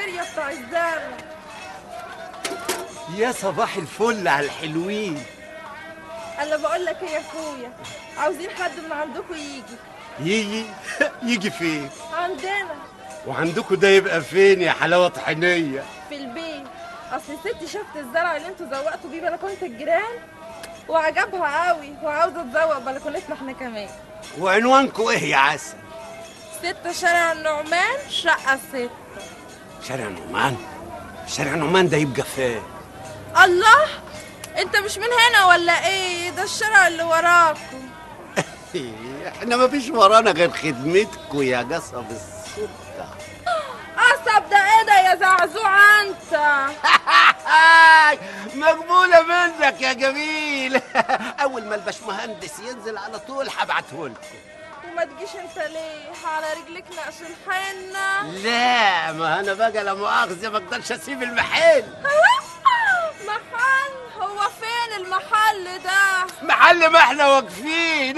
الخير يا بتاع الزرع يا صباح الفل على الحلوين انا بقول لك ايه يا اخويا عاوزين حد من عندكم يجي يجي يجي فين عندنا وعندكم ده يبقى فين يا حلاوه طحينيه في البيت اصل ستي شافت الزرع اللي انتوا زوقتوا بيه بلكونه الجيران وعجبها قوي وعاوزه تزوق بلكونتنا احنا كمان وعنوانكم ايه يا عسل ستة شارع النعمان شقة ستة شارع نعمان شارع نعمان ده يبقى فين الله انت مش من هنا ولا ايه ده الشارع اللي وراكم احنا ما فيش ورانا غير خدمتكم يا قصب السكر قصب ده ايه ده يا زعزوع انت مقبولة منك يا جميل أول ما الباشمهندس ينزل على طول هبعته لكم وما تجيش انت ليه على رجلك نقش الحنة لا ما أنا بقى لا مؤاخذة ما أقدرش أسيب المحل محل هو فين المحل ده محل ما احنا واقفين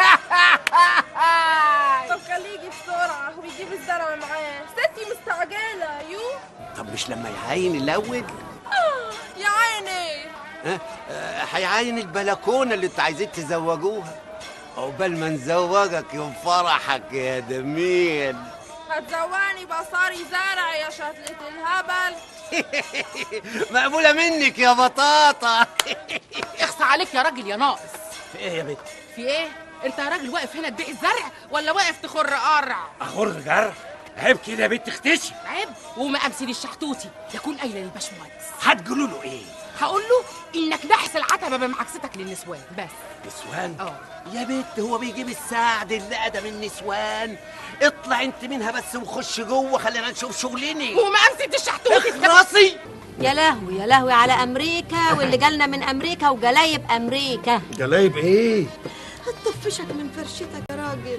طب خليه يجي بسرعة ويجيب الزرع معاه ستي مستعجلة يو طب مش لما يعاين الأول يا عيني ها؟ آه، هيعاين البلكونة اللي انتوا عايزين تزوجوها عقبال ما نزوجك يوم فرحك يا جميل هتزوقني بصاري زرع يا شتلة الهبل مقبولة منك يا بطاطا اخصى عليك يا راجل يا ناقص في ايه يا بنت في ايه انت يا راجل واقف هنا تبيع الزرع ولا واقف تخر قرع اخر جرح عيب كده يا بنت اختشي عيب وما امثل الشحتوتي يكون قايله للباشمهندس هتقولوا له ايه هقول له انك نحس العتبه بمعكستك للنسوان بس نسوان اه يا بنت هو بيجيب السعد اللي ادم النسوان اطلع انت منها بس وخش جوه خلينا نشوف شغلني وما امثل الشحتوتي راسي يا لهوي يا لهوي على امريكا واللي جالنا من امريكا وجلايب امريكا جلايب ايه هتطفشك من فرشتك يا راجل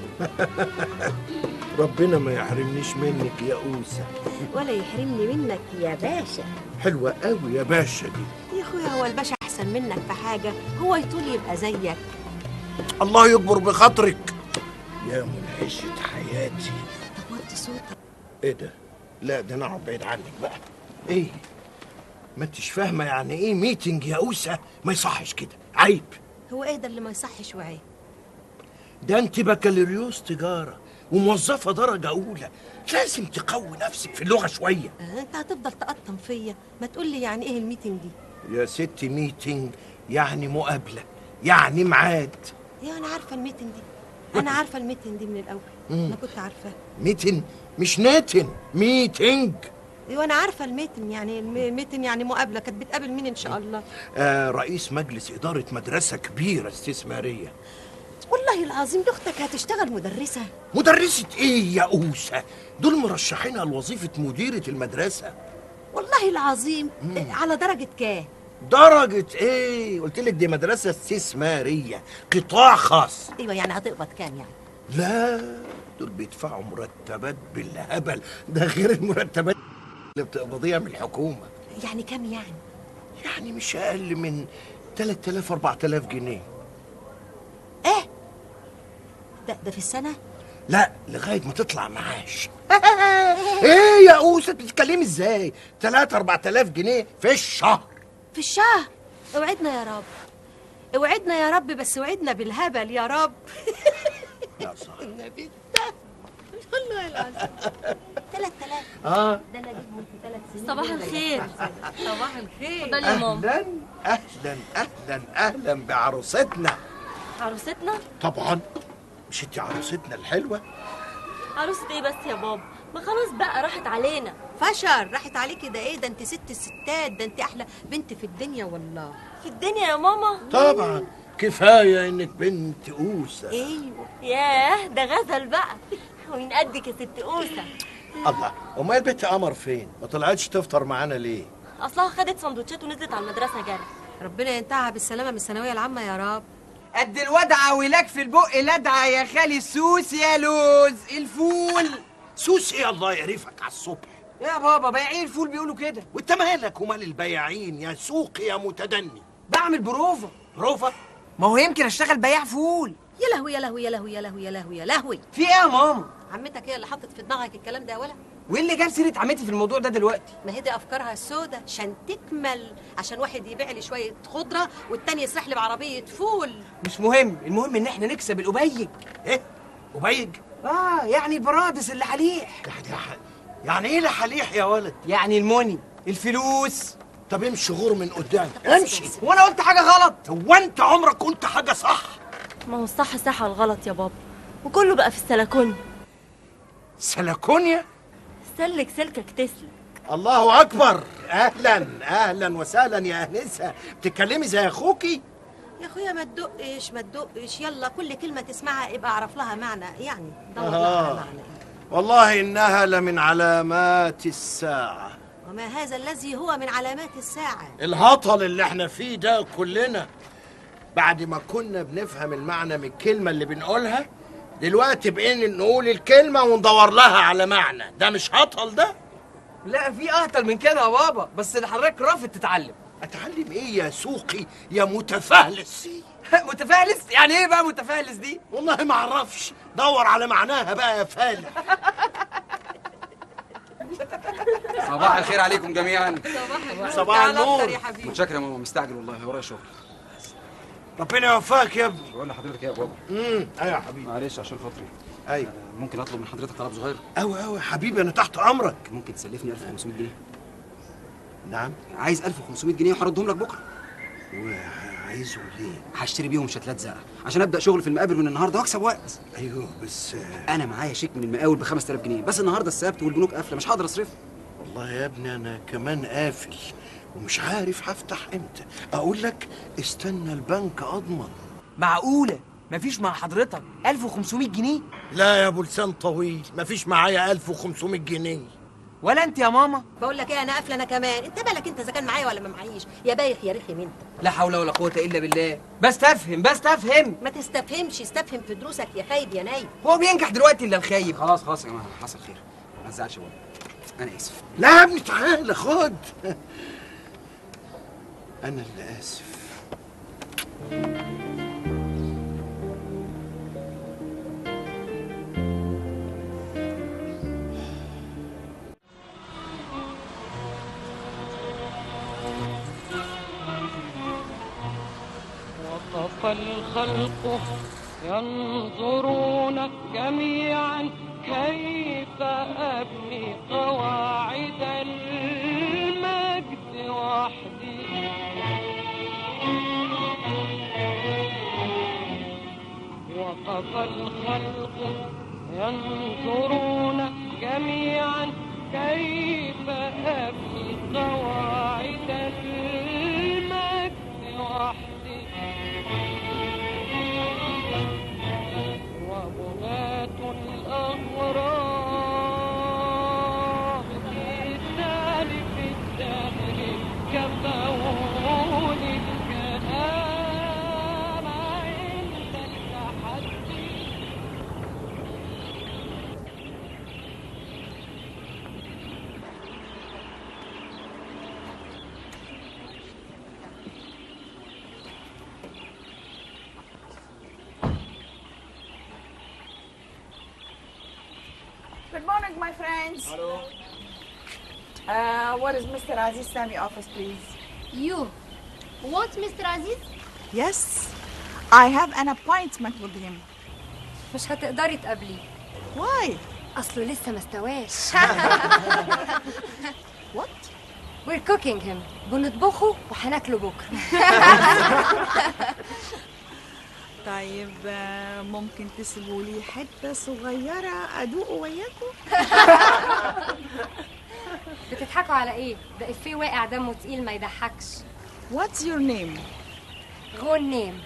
ربنا ما يحرمنيش منك يا أوسة ولا يحرمني منك يا باشا حلوة قوي يا باشا دي يا اخويا هو الباشا احسن منك في حاجه هو يطول يبقى زيك الله يكبر بخاطرك يا منعشة حياتي طب وطي صوتك ايه ده لا ده انا اقعد بعيد عنك بقى ايه ما انتش فاهمه يعني ايه ميتنج يا اوسه ما يصحش كده عيب هو ايه ده اللي ما يصحش وعيه ده انت بكالوريوس تجاره وموظفه درجه اولى لازم تقوي نفسك في اللغه شويه آه، انت هتفضل تقطم فيا ما تقول لي يعني ايه الميتنج دي يا ستي ميتنج يعني مقابله يعني ميعاد يا انا عارفه الميتنج دي انا عارفه الميتنج دي من الاول انا كنت عارفاه ميتن مش ناتن ميتنج ايوه انا عارفه الميتن يعني الميتن يعني مقابله كانت بتقابل مين ان شاء الله آه رئيس مجلس إدارة مدرسة كبيرة استثمارية والله العظيم دي اختك هتشتغل مدرسه مدرسة إيه يا أوسة؟ دول مرشحينها لوظيفة مديرة المدرسة والله العظيم آه، على درجه كام درجة إيه؟ قلت لك دي مدرسة استثمارية قطاع خاص ايوه يعني هتقبض كام يعني لا دول بيدفعوا مرتبات بالهبل ده غير المرتبات اللي بتقبضيها من الحكومة يعني كام يعني يعني مش أقل من 3000 4000 جنيه ايه ده ده في السنه لا لغايه ما تطلع معاش ايه يا اوسه بتتكلمي ازاي 3 4000 جنيه في الشهر في الشهر اوعدنا يا رب اوعدنا يا رب بس اوعدنا بالهبل يا رب يا صاحبي النبي ده والله العظيم 3000 اه ده انا اجيبهم في ثلاث سنين صباح الخير صباح الخير اتفضلي يا ماما اهلا اهلا اهلا اهلا بعروستنا عروستنا طبعا مش انت عروستنا الحلوه عروسة ايه بس يا بابا ما خلاص بقى راحت علينا فشر راحت عليكي ده ايه ده انت ست الستات ده انت احلى بنت في الدنيا والله في الدنيا يا ماما طبعا كفايه انك بنت اوسه ايوه ياه ده غزل بقى ومن قدك يا ست اوسه الله امال البنت قمر فين ما طلعتش تفطر معانا ليه اصلها خدت سندوتشات ونزلت على المدرسه جري ربنا ينتهى بالسلامه من الثانويه العامه يا رب قد الودعة ولاك في البق لدعة يا خالي السوس يا لوز الفول سوس ايه الله يعرفك على الصبح يا بابا بياعين الفول بيقولوا كده وانت مالك ومال البياعين يا سوق يا متدني بعمل بروفة بروفة ما هو يمكن اشتغل بياع فول يا لهوي يا لهوي يا لهوي يا لهوي يا لهوي يا لهوي في ايه يا ماما عمتك هي اللي حطت في دماغك الكلام ده يا ولا وايه اللي جاب سيره عمتي في الموضوع ده دلوقتي ما هي دي افكارها السودة عشان تكمل عشان واحد يبيع لي شويه خضره والتاني يسرح لي بعربيه فول مش مهم المهم ان احنا نكسب الأبيج ايه وبيج اه يعني البرادس اللي حليح يعني ايه لحليح يا ولد يعني الموني الفلوس طب امشي غور من قدامي امشي وانا قلت حاجه غلط هو انت عمرك قلت حاجه صح ما هو الصح صح والغلط يا بابا وكله بقى في السلكون سلكونيا سلك سلكك تسلك الله اكبر اهلا اهلا وسهلا يا انسه بتتكلمي زي اخوكي يا اخويا ما تدقش ما تدقش يلا كل كلمه تسمعها ابقى اعرف لها معنى يعني دور لها آه. على معنى والله انها لمن علامات الساعه وما هذا الذي هو من علامات الساعه الهطل اللي احنا فيه ده كلنا بعد ما كنا بنفهم المعنى من الكلمه اللي بنقولها دلوقتي بقينا نقول الكلمه وندور لها على معنى ده مش هطل ده لا في اهطل من كده يا بابا بس اللي حضرتك رافض تتعلم اتعلم ايه يا سوقي يا متفهلس متفهلس يعني ايه بقى متفهلس دي والله ما اعرفش دور على معناها بقى يا فالح صباح الخير عليكم جميعا صباح النور يا حبيبي متشكر يا ماما مستعجل والله ورايا شغل ربنا يوفقك يا ابني بقول لحضرتك ايه يا بابا امم ايوه يا حبيبي معلش عشان خاطري ايوه آه، ممكن اطلب من حضرتك طلب صغير قوي قوي حبيبي انا تحت امرك ممكن تسلفني 1500 جنيه نعم عايز 1500 جنيه وهردهم لك بكره وعايزه ليه هشتري بيهم شتلات زرع عشان ابدا شغل في المقابر من النهارده واكسب وقت ايوه بس آه، انا معايا شيك من المقاول ب 5000 جنيه بس النهارده السبت والبنوك قافله مش هقدر اصرفه والله يا ابني انا كمان قافل ومش عارف هفتح امتى اقول لك استنى البنك اضمن معقوله مفيش مع حضرتك 1500 جنيه لا يا ابو لسان طويل مفيش معايا 1500 جنيه ولا انت يا ماما بقول لك ايه انا قافله انا كمان انت بالك انت اذا كان معايا ولا ما معيش يا بايخ يا رخم انت لا حول ولا قوه الا بالله بستفهم بستفهم ما تستفهمش استفهم في دروسك يا خايب يا نايب هو بينجح دلوقتي الا الخايب خلاص خلاص يا جماعه حصل خير ما تزعلش يا بابا انا اسف لا يا ابني تعالى خد انا اللي اسف وقف الخلق ينظرون جميعا كيف أبني قواعد المجد وحدي وقف الخلق ينظرون جميعا كيف أبني قواعد المجد وحدي وبغاة الأغراب في سالف الدهر كفوني الكلام عند التحدي Good morning, my friends. Hello. Uh, what is Mr. Aziz Sami office, please? You. What, Mr. Aziz? Yes, I have an appointment with him. مش هتقدري تقابليه Why? اصله لسه ما استواش What? We're cooking him بنطبخه وهناكله بكره طيب آه، ممكن تسيبوا لي حتة صغيرة أدوقه وياكم؟ بتضحكوا على ايه ده افيه واقع دمه تقيل ما يضحكش What's your name? غون نيم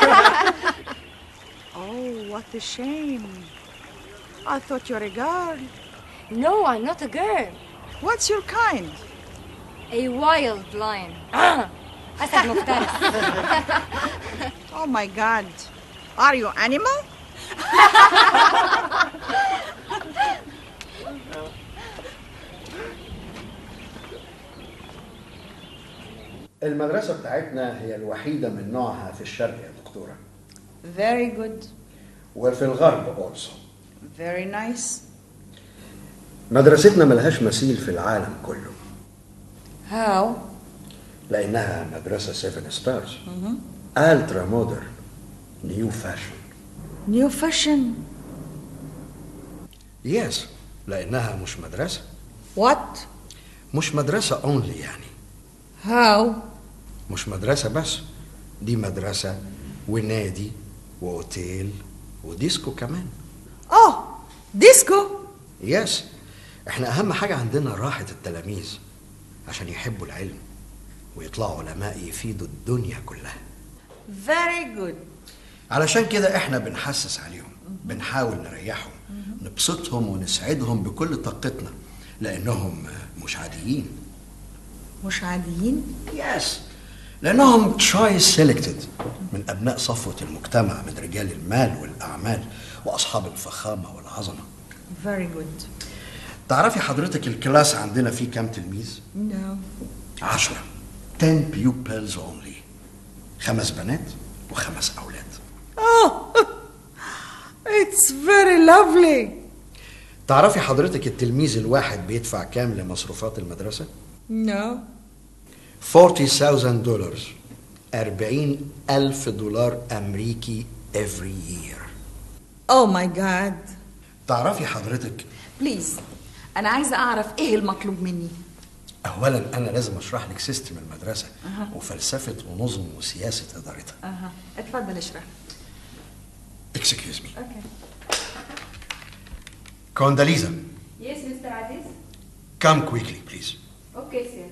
Oh, what a shame. I thought you're a girl. No, I'm not a girl. What's your kind? A wild lion. أسد مفترس. Oh my God. Are you animal? المدرسة بتاعتنا هي الوحيدة من نوعها في الشرق يا دكتورة Very good. وفي الغرب also Very nice. مدرستنا ملهاش مثيل في العالم كله هاو لأنها مدرسة سيفن ستارز الترا مودرن نيو فاشن نيو فاشن يس لأنها مش مدرسة وات مش مدرسة اونلي يعني هاو مش مدرسة بس دي مدرسة ونادي وأوتيل وديسكو كمان اه ديسكو يس احنا أهم حاجة عندنا راحة التلاميذ عشان يحبوا العلم ويطلعوا علماء يفيدوا الدنيا كلها فيري جود علشان كده احنا بنحسس عليهم بنحاول نريحهم نبسطهم ونسعدهم بكل طاقتنا لأنهم مش عاديين مش عاديين يس لأنهم تشويس سيلكتد من أبناء صفوة المجتمع من رجال المال والأعمال وأصحاب الفخامة والعظمة فيري جود تعرفي حضرتك الكلاس عندنا فيه كام تلميذ؟ نو عشرة 10 pupils only خمس بنات وخمس أولاد اه اتس فيري لافلي تعرفي حضرتك التلميذ الواحد بيدفع كام لمصروفات المدرسة؟ نو 40,000 دولار 40 ألف دولار أمريكي every year او ماي جاد تعرفي حضرتك بليز انا عايزه اعرف ايه المطلوب مني أولا أنا لازم أشرح لك سيستم المدرسة أها. وفلسفة ونظم وسياسة إدارتها اها اتفضل اشرح Excuse me اوكي Condoleezza يس مستر عزيز come quickly please اوكي سير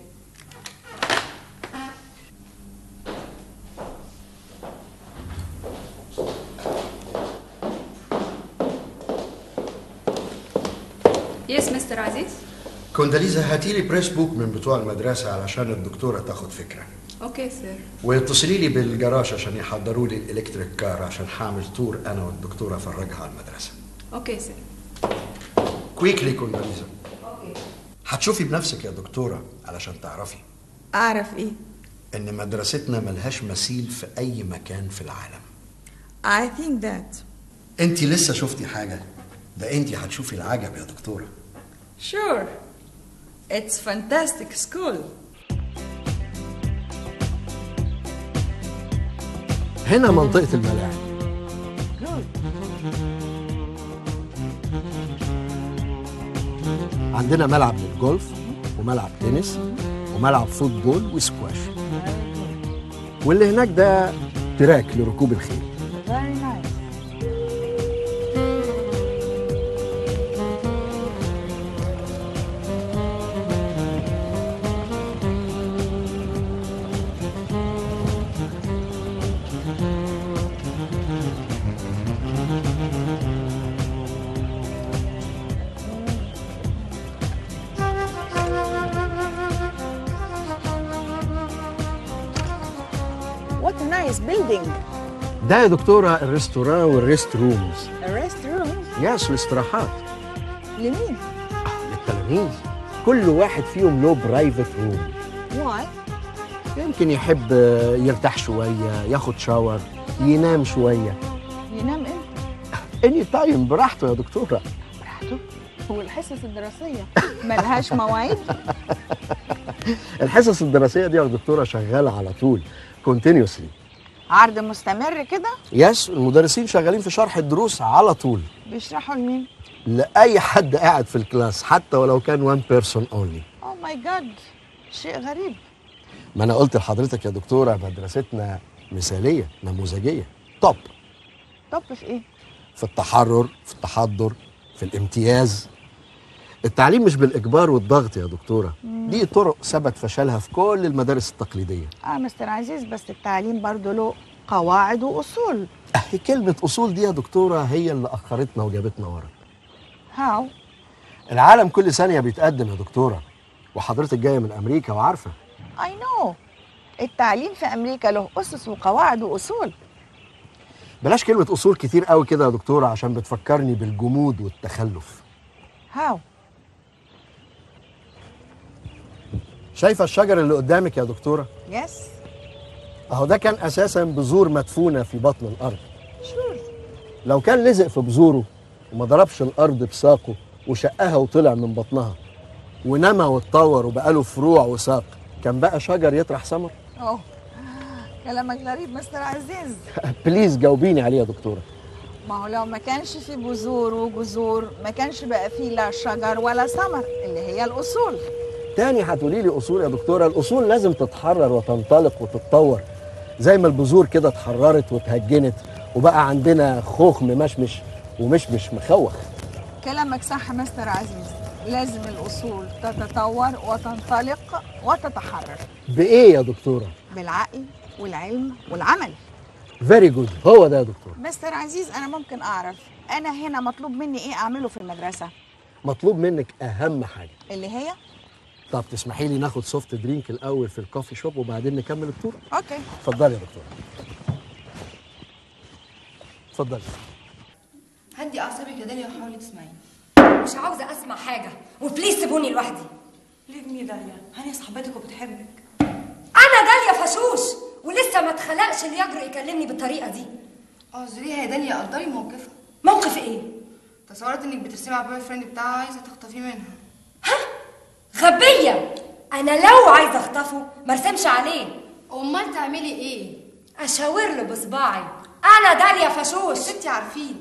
يس مستر عزيز كونداليزا هاتي لي بريس بوك من بتوع المدرسة علشان الدكتورة تاخد فكرة اوكي سير واتصلي لي بالجراج عشان يحضروا لي الالكتريك كار عشان هعمل تور انا والدكتورة افرجها على المدرسة اوكي سير كويكلي كونداليزا اوكي هتشوفي بنفسك يا دكتورة علشان تعرفي اعرف ايه ان مدرستنا ملهاش مثيل في اي مكان في العالم I think that انت لسه شفتي حاجة ده انت هتشوفي العجب يا دكتورة sure it's fantastic school هنا منطقة الملاعب عندنا ملعب للجولف وملعب تنس وملعب فوتبول وسكواش واللي هناك ده تراك لركوب الخيل very nice What a nice building. ده يا دكتورة الريستوران والريست رومز A restroom. ياس واستراحات لمين؟ للتلاميذ كل واحد فيهم له برايفت روم Why? يمكن يحب يرتاح شوية ياخد شاور ينام شوية ينام امتى؟ اني تايم براحته يا دكتورة براحته؟ والحصص الدراسية ملهاش مواعيد؟ الحصص الدراسية دي يا دكتورة شغالة على طول كونتينيوسلي عرض مستمر كده؟ يس المدرسين شغالين في شرح الدروس على طول بيشرحوا لمين؟ لأي حد قاعد في الكلاس حتى ولو كان وان بيرسون اونلي اوه ماي جاد شيء غريب ما انا قلت لحضرتك يا دكتورة مدرستنا مثالية نموذجية توب طب في ايه؟ في التحرر في التحضر في الامتياز التعليم مش بالإجبار والضغط يا دكتورة مم. دي طرق ثبت فشلها في كل المدارس التقليدية اه مستر عزيز بس التعليم برضه له قواعد واصول أهي كلمة أصول دي يا دكتورة هي اللي أخرتنا وجابتنا ورا هاو العالم كل ثانية بيتقدم يا دكتورة وحضرتك جاية من أمريكا وعارفة اي نو التعليم في امريكا له اسس وقواعد واصول بلاش كلمة أصول كتير قوي كده يا دكتورة عشان بتفكرني بالجمود والتخلف هاو شايفة الشجر اللي قدامك يا دكتورة يس أهو ده كان أساسا بذور مدفونة في بطن الأرض شور لو كان لزق في بذوره وما ضربش الأرض بساقه وشقها وطلع من بطنها ونما واتطور وبقى له فروع وساق كان بقى شجر يطرح ثمر اوه كلامك غريب مستر عزيز بليز جاوبيني عليه يا دكتوره ما هو لو ما كانش في بذور وجذور ما كانش بقى فيه لا شجر ولا ثمر اللي هي الاصول تاني هتقولي لي اصول يا دكتوره الاصول لازم تتحرر وتنطلق وتتطور زي ما البذور كده اتحررت واتهجنت وبقى عندنا خوخ ممشمش ومشمش مخوخ كلامك صح مستر عزيز لازم الاصول تتطور وتنطلق وتتحرر بايه يا دكتوره بالعقل والعلم والعمل فيري جود هو ده يا دكتور مستر عزيز انا ممكن اعرف انا هنا مطلوب مني ايه اعمله في المدرسه مطلوب منك اهم حاجه اللي هي طب تسمحي لي ناخد سوفت درينك الاول في الكوفي شوب وبعدين نكمل التور اوكي اتفضلي يا دكتوره اتفضلي هدي اعصابك يا داليا وحاولي تسمعيني مش عاوزه اسمع حاجه وبليز سيبوني لوحدي ليه مي داليا هاني صاحبتك وبتحبك انا داليا فشوش ولسه ما اتخلقش اللي يجرؤ يكلمني بالطريقه دي اعذريها يا داليا قدري موقفها موقف ايه تصورت انك بترسمي على البوي فريند بتاعها عايزه تخطفيه منها غبيه انا لو عايزه اخطفه ما ارسمش عليه امال تعملي ايه اشاور له بصباعي انا داليا فشوش ستي عارفين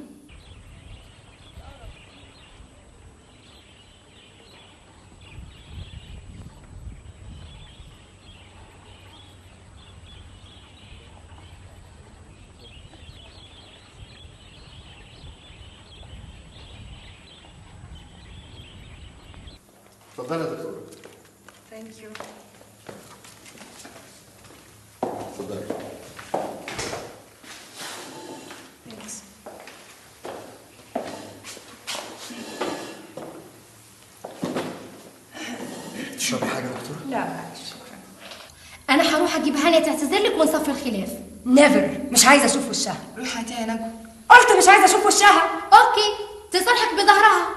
اتفضلي يا دكتوره ثانك يو اتفضلي تشربي حاجه يا دكتوره لا معلش شكرا انا هروح اجيب هانية تعتذر لك من صف الخلاف نيفر مش عايزه اشوف وشها روحي هاتيها يا نجوى قلت مش عايزه اشوف وشها اوكي تصالحك بظهرها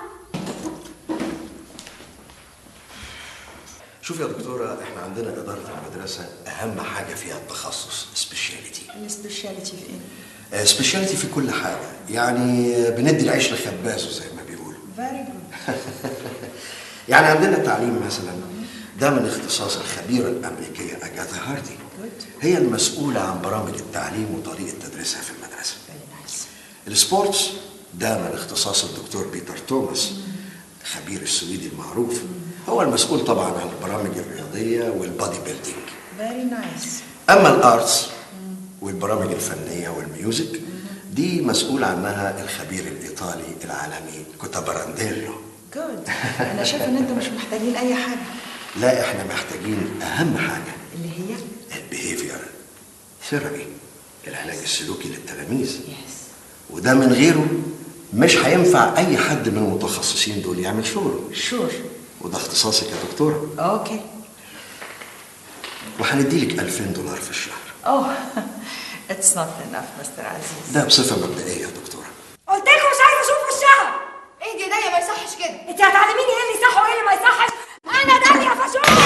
شوفي يا دكتوره احنا عندنا اداره المدرسه اهم حاجه فيها التخصص سبيشاليتي السبيشاليتي في ايه سبيشاليتي في كل حاجه يعني بندي العيش لخبازه زي ما بيقولوا فيري جود يعني عندنا التعليم مثلا ده من اختصاص الخبيره الامريكيه اجاثا هاردي هي المسؤوله عن برامج التعليم وطريقه تدريسها في المدرسه السبورتس ده من اختصاص الدكتور بيتر توماس الخبير السويدي المعروف هو المسؤول طبعا عن البرامج الرياضيه والبادي بيلدينج فيري نايس اما الارتس والبرامج الفنيه والميوزك دي مسؤول عنها الخبير الايطالي العالمي كوتابرانديلو جود انا شايفه ان انتوا مش محتاجين اي حاجه لا احنا محتاجين اهم حاجه اللي هي البيهيفير ثيرابي العلاج السلوكي للتلاميذ وده من غيره مش هينفع اي حد من المتخصصين دول يعمل شغله شور وده اختصاصك يا دكتوره اوكي وهنديلك 2000 دولار في الشهر اوه اتس نوت انف مستر عزيز ده بصفه مبدئيه يا دكتوره قلت لكم مش عايزه اشوف وشها اهدي يا داليا ما يصحش كده انت هتعلميني ايه اللي صح وايه اللي ما يصحش انا داليا فشوش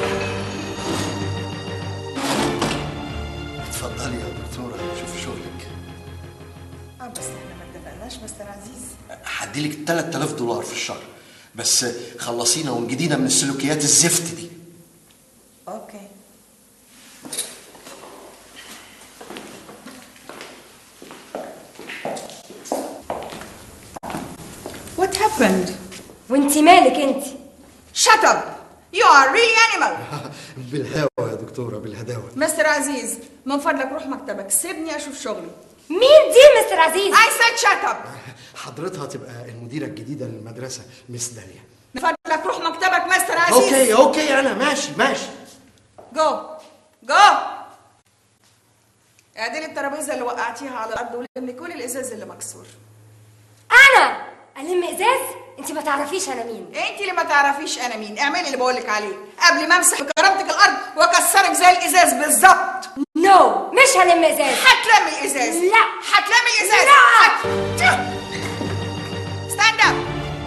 اتفضلي يا دكتوره شوفي شغلك اه بس احنا ما اتفقناش مستر عزيز هديلك 3000 دولار في الشهر بس خلصينا وانجدينا من السلوكيات الزفت دي اوكي What happened? وانت مالك انت Shut up! You are really animal! بالهوا يا دكتوره بالهداوه مستر عزيز من فضلك روح مكتبك سيبني اشوف شغلي مين دي مستر عزيز؟ I said shut up! حضرتها تبقى المديره الجديده للمدرسه مس داليا من فضلك روح مكتبك مستر عزيز اوكي اوكي انا ماشي ماشي جو جو اعدلي الترابيزه اللي وقعتيها على الارض ولمي كل الازاز اللي مكسور انا الم ازاز انت ما تعرفيش انا مين انت اللي ما تعرفيش انا مين اعملي اللي بقولك عليه قبل ما امسح بكرامتك الارض واكسرك زي الازاز بالظبط نو no, مش هلم ازاز هتلمي الازاز لا هتلمي الازاز لا ستاند اب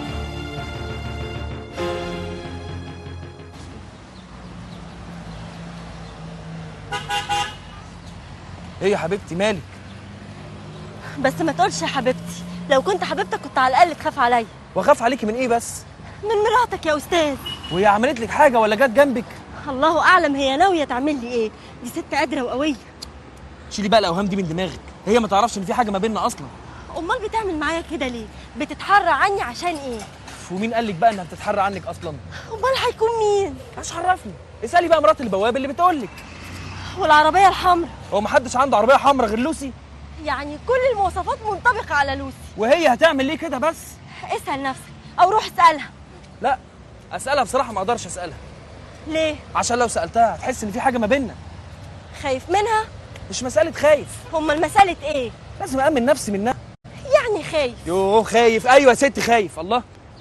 ايه يا حبيبتي مالك بس ما تقولش يا حبيبتي لو كنت حبيبتك كنت على الاقل تخاف عليا واخاف عليكي من ايه بس من مراتك يا استاذ وهي عملت لك حاجه ولا جت جنبك الله اعلم هي ناويه تعمل لي ايه دي ست قادره وقويه شيلي بقى الاوهام دي من دماغك هي ما تعرفش ان في حاجه ما بيننا اصلا امال بتعمل معايا كده ليه بتتحرى عني عشان ايه ومين قال لك بقى انها بتتحرى عنك اصلا امال هيكون مين مش عرفني اسالي بقى مرات البواب اللي بتقول لك والعربيه الحمراء هو ما حدش عنده عربيه حمراء غير لوسي يعني كل المواصفات منطبقه على لوسي وهي هتعمل ليه كده بس اسال نفسك او روح اسالها لا اسالها بصراحه ما اقدرش اسالها ليه عشان لو سالتها هتحس ان في حاجه ما بيننا خايف منها مش مساله خايف امال مساله ايه لازم امن نفسي منها يعني خايف يوه خايف ايوه يا ستي خايف الله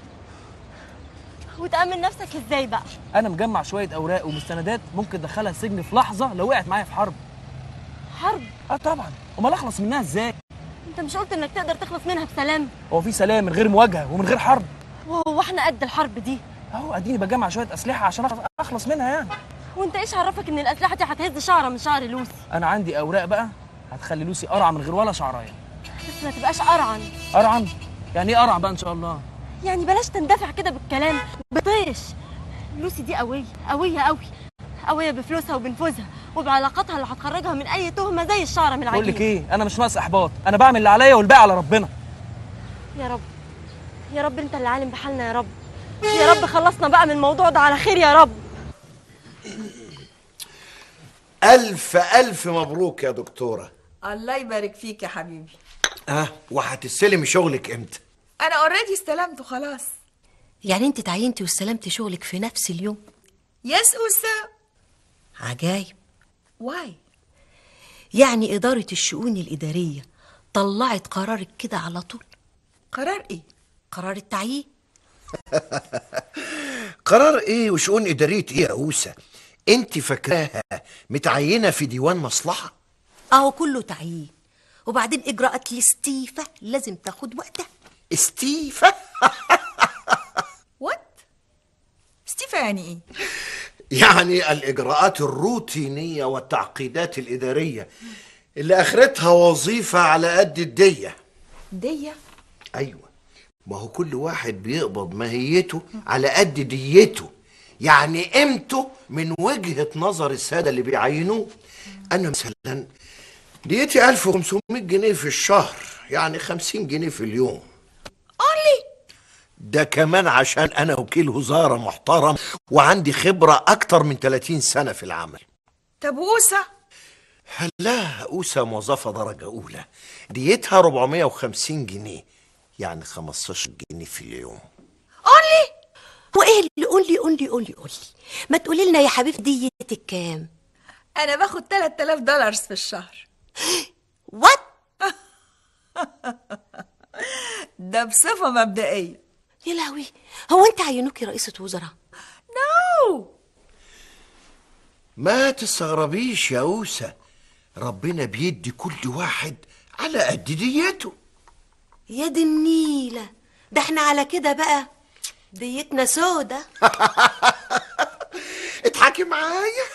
وتامن نفسك ازاي بقى انا مجمع شويه اوراق ومستندات ممكن ادخلها السجن في لحظه لو وقعت معايا في حرب حرب اه طبعا امال اخلص منها ازاي انت مش قلت انك تقدر تخلص منها بسلام هو في سلام من غير مواجهه ومن غير حرب وهو احنا قد الحرب دي اهو اديني بجمع شويه اسلحه عشان أخ- اخلص منها يعني وانت ايش عرفك ان الاسلحه دي هتهز شعره من شعر لوسي انا عندي اوراق بقى هتخلي لوسي قرعه من غير ولا شعرايه بس ما تبقاش قرعن قرعا يعني ايه قرع بقى ان شاء الله يعني بلاش تندفع كده بالكلام بطيش لوسي دي قويه قويه قوي قويه بفلوسها وبنفوذها وبعلاقاتها اللي هتخرجها من اي تهمه زي الشعره من بقول العجين لك ايه انا مش ناقص احباط انا بعمل اللي عليا والباقي على ربنا يا رب يا رب انت اللي عالم بحالنا يا رب يا رب خلصنا بقى من الموضوع ده على خير يا رب ألف ألف مبروك يا دكتورة الله يبارك فيك يا حبيبي اه وهتستلمي شغلك امتى؟ انا اوريدي استلمته خلاص يعني انت تعينتي واستلمتي شغلك في نفس اليوم يس أسا عجايب واي يعني إدارة الشؤون الإدارية طلعت قرارك كده على طول قرار ايه قرار التعيين قرار ايه وشؤون إدارية ايه يا أوسة؟ انت فاكراها متعينة في ديوان مصلحة؟ اهو كله تعيين وبعدين اجراءات الاستيفاء لازم تاخد وقتها استيفاء وات استيفا يعني ايه يعني الإجراءات الروتينية والتعقيدات الإدارية اللي آخرتها وظيفة على قد الدية دية أيوة ما هو كل واحد بيقبض ماهيته على قد ديته يعني قيمته من وجهة نظر السادة اللي بيعينوه أنا مثلا ديتي 1500 جنيه في الشهر يعني 50 جنيه في اليوم اونلي ده كمان عشان أنا وكيل وزارة محترم وعندي خبرة أكتر من 30 سنة في العمل طب وأسا لا أوسة موظفة درجة أولى ديتها 450 جنيه يعني 15 جنيه في اليوم قولي وايه اللي قولي قولي قولي قولي ما تقولي لنا يا حبيبتي ديتك كام انا باخد 3000 دولار في الشهر وات ده بصفة مبدئية يا لهوي هو انت عينوكي رئيسة وزراء نو ما تستغربيش يا أوسة ربنا بيدي كل واحد على قد ديته يا دي النيلة ده احنا على كده بقى ديتنا سودة اضحكي معايا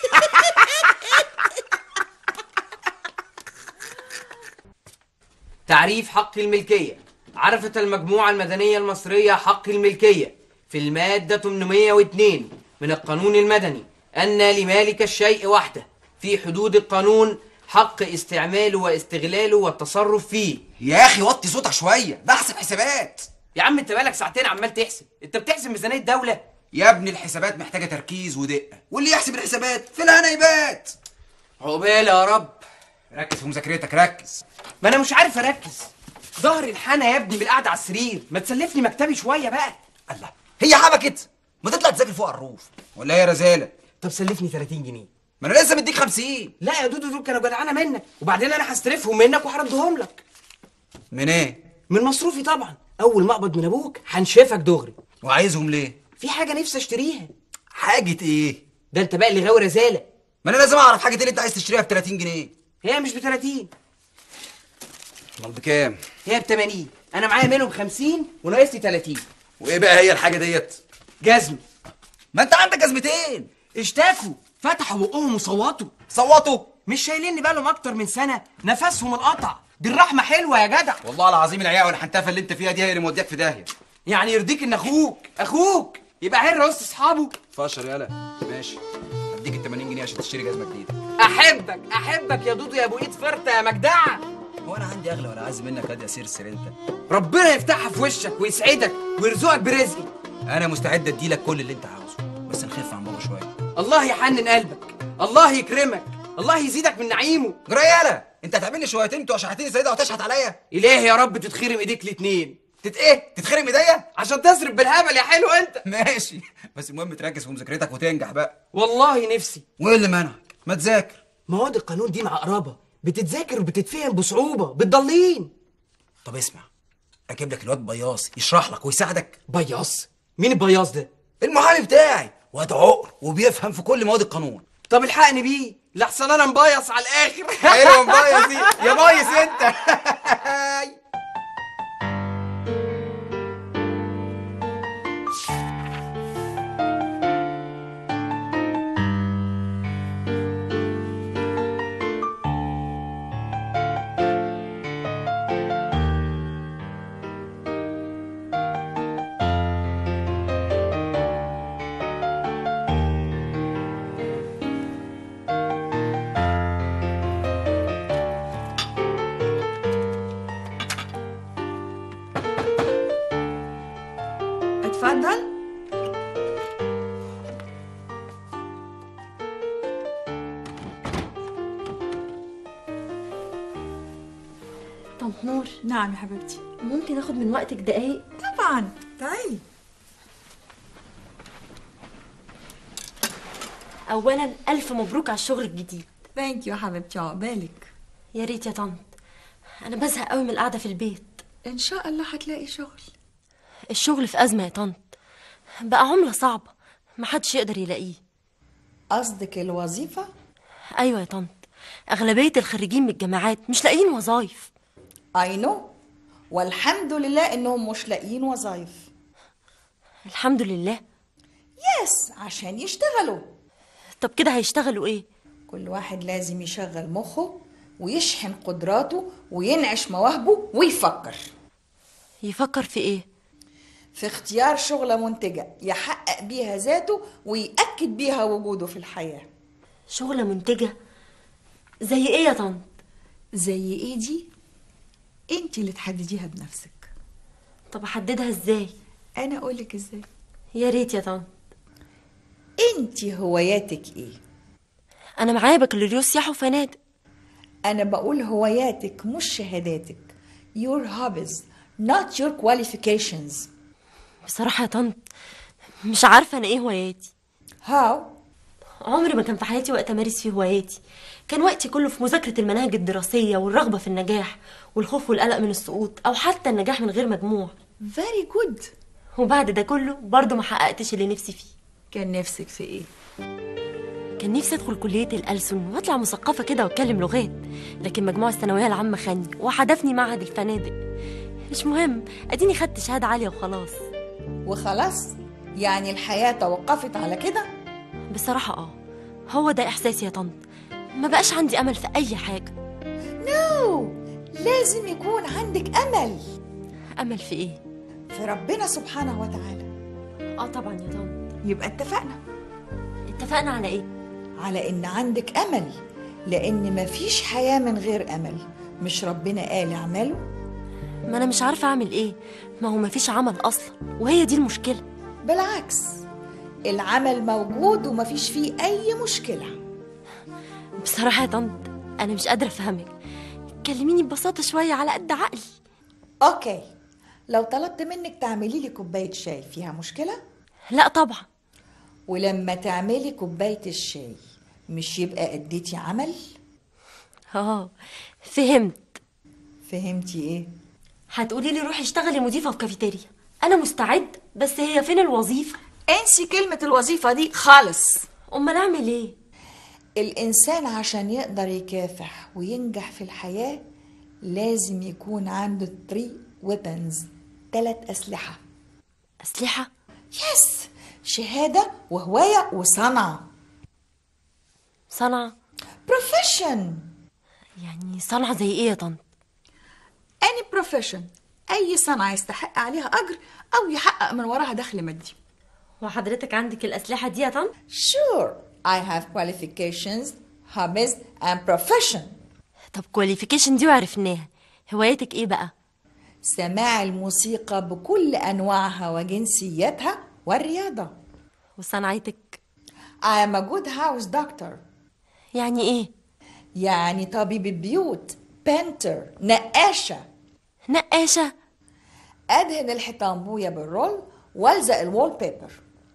تعريف حق الملكية عرفت المجموعة المدنية المصرية حق الملكية في المادة 802 من القانون المدني أن لمالك الشيء وحده في حدود القانون حق استعماله واستغلاله والتصرف فيه يا اخي وطي صوتك شويه بحسب حسابات يا عم انت بقالك ساعتين عمال تحسب انت بتحسب ميزانية دولة يا ابني الحسابات محتاجه تركيز ودقه واللي يحسب الحسابات في الهنا يبات عقبال يا رب ركز في مذاكرتك ركز ما انا مش عارف اركز ظهر الحنى يا ابني بالقعده على السرير ما تسلفني مكتبي شويه بقى الله هي حبكت ما تطلع تذاكر فوق على الروف ولا هي رزاله طب سلفني 30 جنيه ما انا لسه مديك 50 لا يا دودو دول كانوا جدعانه منك وبعدين انا هستلفهم منك وهردهم لك من ايه من مصروفي طبعا اول ما اقبض من ابوك هنشفك دغري وعايزهم ليه في حاجه نفسي اشتريها حاجه ايه ده انت بقى اللي غاوي رزاله ما انا لازم اعرف حاجه ايه اللي انت عايز تشتريها ب 30 جنيه هي مش ب 30 امال بكام هي ب 80 انا معايا منهم 50 وناقص لي 30 وايه بقى هي الحاجه ديت جزم ما انت عندك جزمتين اشتكوا فتحوا بقهم وصوتوا صوتوا مش شايليني بالهم اكتر من سنه نفسهم انقطع دي الرحمه حلوه يا جدع والله العظيم العياء والحنتفه اللي انت فيها دي هي اللي مودياك في داهيه يعني يرضيك ان اخوك اخوك يبقى عير وسط اصحابه فاشر يالا ماشي هديك ال 80 جنيه عشان تشتري جزمه جديده احبك احبك يا دودو يا ابو ايد فرته يا مجدعه هو انا عندي اغلى ولا عايز منك هادي يا سرسر انت ربنا يفتحها في وشك ويسعدك ويرزقك برزقي انا مستعد اديلك كل اللي انت عاوزه بس نخف عن بابا شويه الله يحنن قلبك الله يكرمك الله يزيدك من نعيمه جرى يالا انت هتعمل لي شويتين بتوع شحاتين سيده وتشحت عليا الهي يا رب تتخرم ايديك الاتنين تت ايه تتخرم ايديا عشان تصرف بالهبل يا حلو انت ماشي بس المهم تركز في مذاكرتك وتنجح بقى والله نفسي وايه اللي منعك ما تذاكر مواد القانون دي معقربه بتتذاكر وبتتفهم بصعوبه بتضلين طب اسمع اجيب لك الواد بياص يشرح لك ويساعدك بياص مين البياص ده المحامي بتاعي واد عقر وبيفهم في كل مواد القانون طب الحقني بيه لحسن انا مبيص على الاخر حلو مبيص دي يا بايص انت اتفضل طب نور نعم يا حبيبتي ممكن اخد من وقتك دقايق طبعا تعالي اولا الف مبروك على الشغل الجديد ثانك يو حبيبتي عقبالك يا ريت يا طنط انا بزهق قوي من القعده في البيت ان شاء الله هتلاقي شغل الشغل في ازمه يا طنط بقى عمله صعبه محدش يقدر يلاقيه قصدك الوظيفة؟ ايوه يا طنط اغلبيه الخريجين من الجامعات مش لاقيين وظايف اي نو والحمد لله انهم مش لاقيين وظايف الحمد لله يس عشان يشتغلوا طب كده هيشتغلوا ايه كل واحد لازم يشغل مخه ويشحن قدراته وينعش مواهبه ويفكر يفكر في ايه في اختيار شغلة منتجة يحقق بيها ذاته ويأكد بيها وجوده في الحياة شغله منتجه زي ايه يا طنط زي ايه دي انت اللي تحدديها بنفسك طب احددها ازاي انا اقولك ازاي يا ريت يا طنط انت هواياتك ايه انا معايا بكالوريوس سياحه وفنادق انا بقول هواياتك مش شهاداتك your hobbies not your qualifications بصراحه يا طنط مش عارفه انا ايه هواياتي هاو عمري ما كان في حياتي وقت امارس فيه هواياتي كان وقتي كله في مذاكره المناهج الدراسيه والرغبه في النجاح والخوف والقلق من السقوط او حتى النجاح من غير مجموع very good وبعد ده كله برضه ما حققتش اللي نفسي فيه كان نفسك في ايه كان نفسي ادخل كليه الألسن واطلع مثقفه كده واتكلم لغات لكن مجموع الثانويه العامه خاني وحدفني معهد الفنادق مش مهم اديني خدت شهاده عاليه وخلاص وخلاص يعني الحياة توقفت على كده بصراحه اه هو ده احساسي يا طنط ما بقاش عندي امل في اي حاجه نو لازم يكون عندك امل امل في ايه في ربنا سبحانه وتعالى اه طبعا يا طنط يبقى اتفقنا اتفقنا على ايه على ان عندك امل لان مفيش حياة من غير امل مش ربنا قال اعملوا ما انا مش عارفه اعمل ايه ما هو مفيش عمل اصلا وهي دي المشكله بالعكس العمل موجود ومفيش فيه اي مشكلة بصراحه يا طنط انا مش قادره افهمك كلميني ببساطه شويه على قد عقلي اوكي لو طلبت منك تعملي لي كوباية شاي فيها مشكلة لا طبعا ولما تعملي كوباية الشاي مش يبقى اديتي عمل اه فهمت فهمتي ايه هتقولي لي روحي اشتغلي مضيفه في كافيتيريا انا مستعد بس هي فين الوظيفه انسي كلمة الوظيفة دي خالص امال اعمل ايه الإنسان عشان يقدر يكافح وينجح في الحياة لازم يكون عنده three weapons ثلاث أسلحة اسلحه يس شهادة وهواية وصنعة صنعه profession يعني صنعه زي ايه يا طنط any profession أي صنعة يستحق عليها أجر أو يحقق من وراها دخل مادي وحضرتك عندك الأسلحة دي يا طنط؟ Sure I have qualifications, hobbies and profession طب كواليفيكيشن دي وعرفناها هوايتك ايه بقى؟ سماع الموسيقى بكل أنواعها وجنسياتها والرياضة وصنعتك I am a good house doctor يعني ايه؟ يعني طبيب البيوت بنتر نقاشة نقاشة أدهن الحيطان بويا بالرول والزق الوول بيبر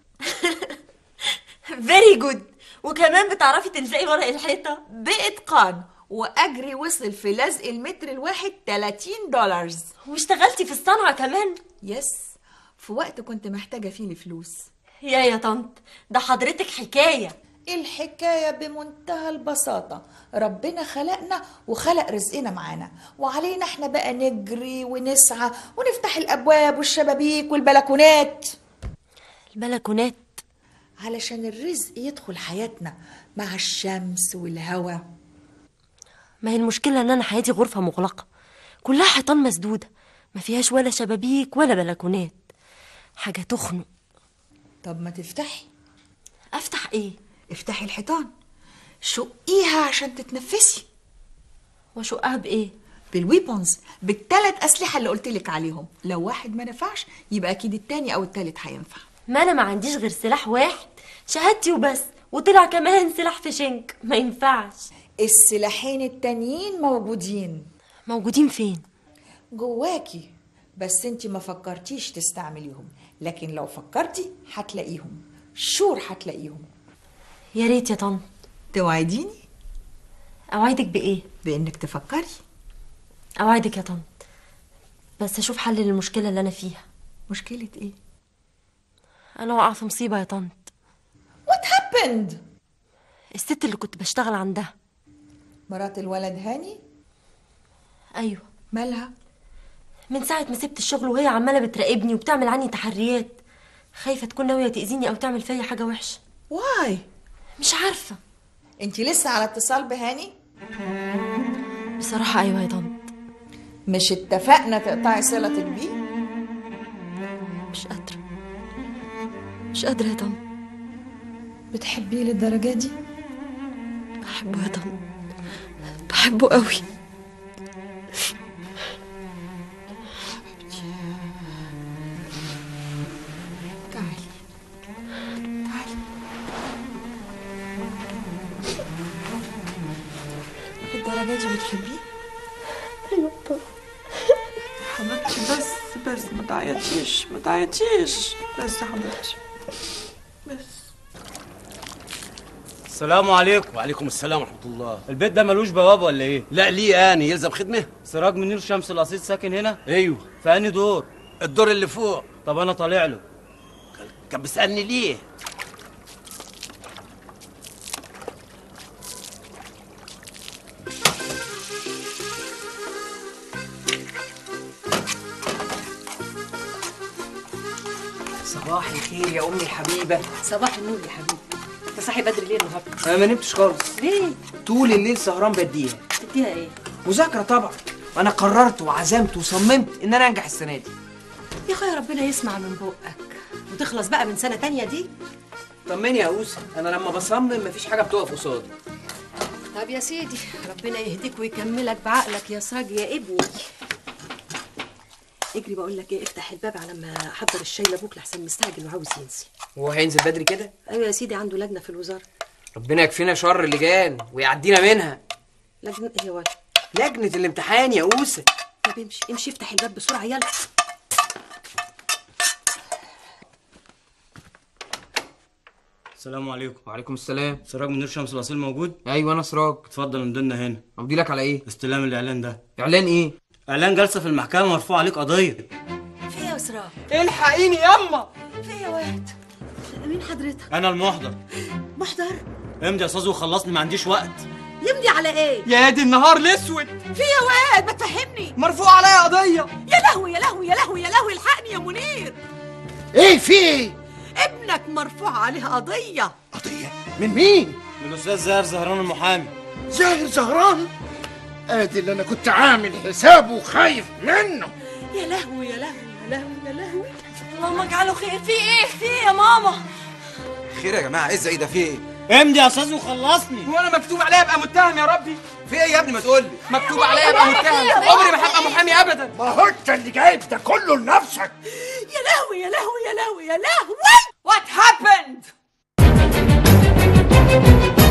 فيري جود وكمان بتعرفي تلزقي ورق الحيطة بإتقان وأجري وصل في لزق المتر الواحد 30 دولار واشتغلتي في الصنعة كمان يس في وقت كنت محتاجة فيه الفلوس يا يا طنط ده حضرتك حكاية الحكاية بمنتهى البساطة ربنا خلقنا وخلق رزقنا معانا وعلينا احنا بقى نجري ونسعى ونفتح الأبواب والشبابيك والبلكونات البلكونات علشان الرزق يدخل حياتنا مع الشمس والهواء ما هي المشكلة ان انا حياتي غرفة مغلقة كلها حيطان مسدودة ما فيهاش ولا شبابيك ولا بلكونات حاجة تخنق طب ما تفتحي افتح ايه افتحي الحيطان شقيها عشان تتنفسي وشقها بايه بالويبونز بالثلاث اسلحه اللي قلت لك عليهم لو واحد ما نفعش يبقى اكيد التاني او التالت هينفع ما انا ما عنديش غير سلاح واحد شهادتي وبس وطلع كمان سلاح في شنك ما ينفعش السلاحين التانيين موجودين موجودين فين جواكي بس انت ما فكرتيش تستعمليهم لكن لو فكرتي هتلاقيهم شور هتلاقيهم يا ريت يا طنط توعديني اوعدك بايه بانك تفكري اوعدك يا طنط بس اشوف حل للمشكله اللي انا فيها مشكله ايه انا واقعه في مصيبه يا طنط What happened الست اللي كنت بشتغل عندها مرات الولد هاني ايوه مالها من ساعه ما سبت الشغل وهي عماله بتراقبني وبتعمل عني تحريات خايفه تكون ناويه تاذيني او تعمل فيا حاجه وحشه واي مش عارفه انت لسه على اتصال بهاني بصراحه ايوه يا طنط مش اتفقنا تقطعي صلتك بيه مش قادره مش قادره يا طنط بتحبيه للدرجه دي بحبه يا طنط بحبه قوي تعالي تعالي الدرجه دي بتحبيه ايوه طبعا حبيبتي بس بس ما تعيطيش ما تعيطيش بس يا حبيبتي بس السلام عليكم وعليكم السلام ورحمه الله البيت ده ملوش بوابه ولا ايه لا ليه اني يلزم خدمه سراج منير شمس القصيد ساكن هنا ايوه في انهي دور الدور اللي فوق طب انا طالع له كان بيسالني ليه صباح الخير يا امي الحبيبه صباح النور يا حبيبي انت صاحي بدري ليه النهارده انا ما نمتش خالص ليه طول الليل سهران بديها تديها ايه مذاكره طبعا وانا قررت وعزمت وصممت ان انا انجح السنه دي يا اخويا ربنا يسمع من بقك وتخلص بقى من سنه تانية دي طمني يا اوسه انا لما بصمم مفيش حاجه بتقف قصادي طب يا سيدي ربنا يهديك ويكملك بعقلك يا صاج يا ابني اجري بقول لك ايه افتح الباب على ما احضر الشاي لابوك لحسن مستعجل وعاوز ينسي هو هينزل بدري كده ايوه يا سيدي عنده لجنه في الوزاره ربنا يكفينا شر اللجان ويعدينا منها لجنه ايه يا واد لجنه الامتحان يا اوسه طب امشي امشي افتح الباب بسرعه يلا السلام عليكم وعليكم السلام سراج منير شمس الاصيل موجود ايوه انا سراج اتفضل امضينا هنا امضي لك على ايه استلام الاعلان ده اعلان ايه اعلان جلسه في المحكمه مرفوع عليك قضيه في ايه يا اسراء الحقيني ياما في ايه يا واد مين حضرتك انا المحضر محضر امضي يا استاذ وخلصني ما عنديش وقت يمضي على ايه يا دي النهار الاسود في ايه يا واد ما تفهمني مرفوع عليا قضيه يا لهوي يا لهوي يا لهوي يا لهوي الحقني يا منير ايه في ايه ابنك مرفوع عليه قضيه من مين من الاستاذ زاهر زهران المحامي زاهر زهران ادي اللي انا كنت عامل حسابه وخايف منه يا لهوي يا لهوي يا لهوي يا لهوي اللهم اجعله خير في ايه في ايه يا ماما خير يا جماعه ايه زي ده في ايه امضي يا استاذ وخلصني هو انا مكتوب عليا ابقى متهم يا ربي في ايه يا ابني ما تقول لي مكتوب عليا ابقى متهم عمري ما هبقى محامي ابدا ما هو انت اللي جايب ده كله لنفسك يا لهوي يا لهوي يا لهوي يا لهوي What happened?